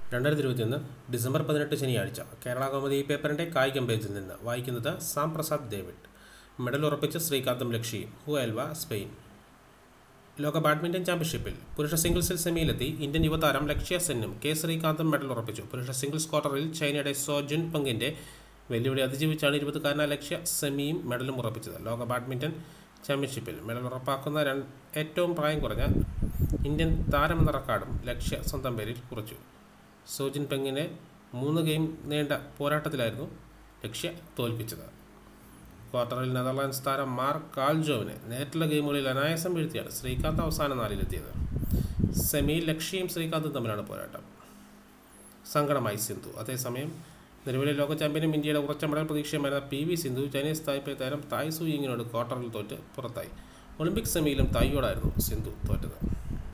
രണ്ടായിരത്തി ഇരുപത്തിയൊന്ന് ഡിസംബർ പതിനെട്ട് ശനിയാഴ്ച കേരള കൗമുദി പേപ്പറിൻ്റെ കായികം പേജിൽ നിന്ന് വായിക്കുന്നത് സാം പ്രസാദ് ഡേവിഡ് മെഡൽ ഉറപ്പിച്ച ശ്രീകാന്തും ലക്ഷ്യയും ഹുവൽവ സ്പെയിൻ ലോക ബാഡ്മിൻ്റൺ ചാമ്പ്യൻഷിപ്പിൽ പുരുഷ സിംഗിൾസിൽ സെമിയിലെത്തി ഇന്ത്യൻ യുവതാരം ലക്ഷ്യ സെന്നും കെ ശ്രീകാന്തും മെഡൽ ഉറപ്പിച്ചു പുരുഷ സിംഗിൾസ് ക്വാർട്ടറിൽ ചൈനയുടെ സോജുൻ പങ്കിൻ്റെ വെല്ലുവിളി അതിജീവിച്ചാണ് ഇരുപതുകാരനായ ലക്ഷ്യ സെമിയും മെഡലും ഉറപ്പിച്ചത് ലോക ബാഡ്മിൻ്റൺ ചാമ്പ്യൻഷിപ്പിൽ മെഡൽ ഉറപ്പാക്കുന്ന രണ്ട് ഏറ്റവും പ്രായം കുറഞ്ഞ ഇന്ത്യൻ താരമെന്ന റെക്കോർഡും ലക്ഷ്യ സ്വന്തം പേരിൽ കുറിച്ചു സോജിൻ പെങ്ങിനെ മൂന്ന് ഗെയിം നീണ്ട പോരാട്ടത്തിലായിരുന്നു ലക്ഷ്യ തോൽപ്പിച്ചത് ക്വാർട്ടറിൽ നെതർലാൻഡ്സ് താരം മാർക്ക് കാൽജോവിനെ നേരിട്ടുള്ള ഗെയിമുകളിൽ അനായാസം വീഴ്ത്തിയാണ് ശ്രീകാന്ത് അവസാന നാലിലെത്തിയത് സെമിയിൽ ലക്ഷ്യയും ശ്രീകാന്തും തമ്മിലാണ് പോരാട്ടം സങ്കടമായി സിന്ധു അതേസമയം നിലവിലെ ലോക ചാമ്പ്യനും ഇന്ത്യയുടെ ഉറച്ച മെഡൽ പ്രതീക്ഷയുമായിരുന്ന P V Sindhu Chinese Taipei താരം തായ് സൂയിങ്ങിനോട് ക്വാർട്ടറിൽ തോറ്റ് പുറത്തായി ഒളിമ്പിക് സെമിയിലും തായിയോടായിരുന്നു സിന്ധു തോറ്റത്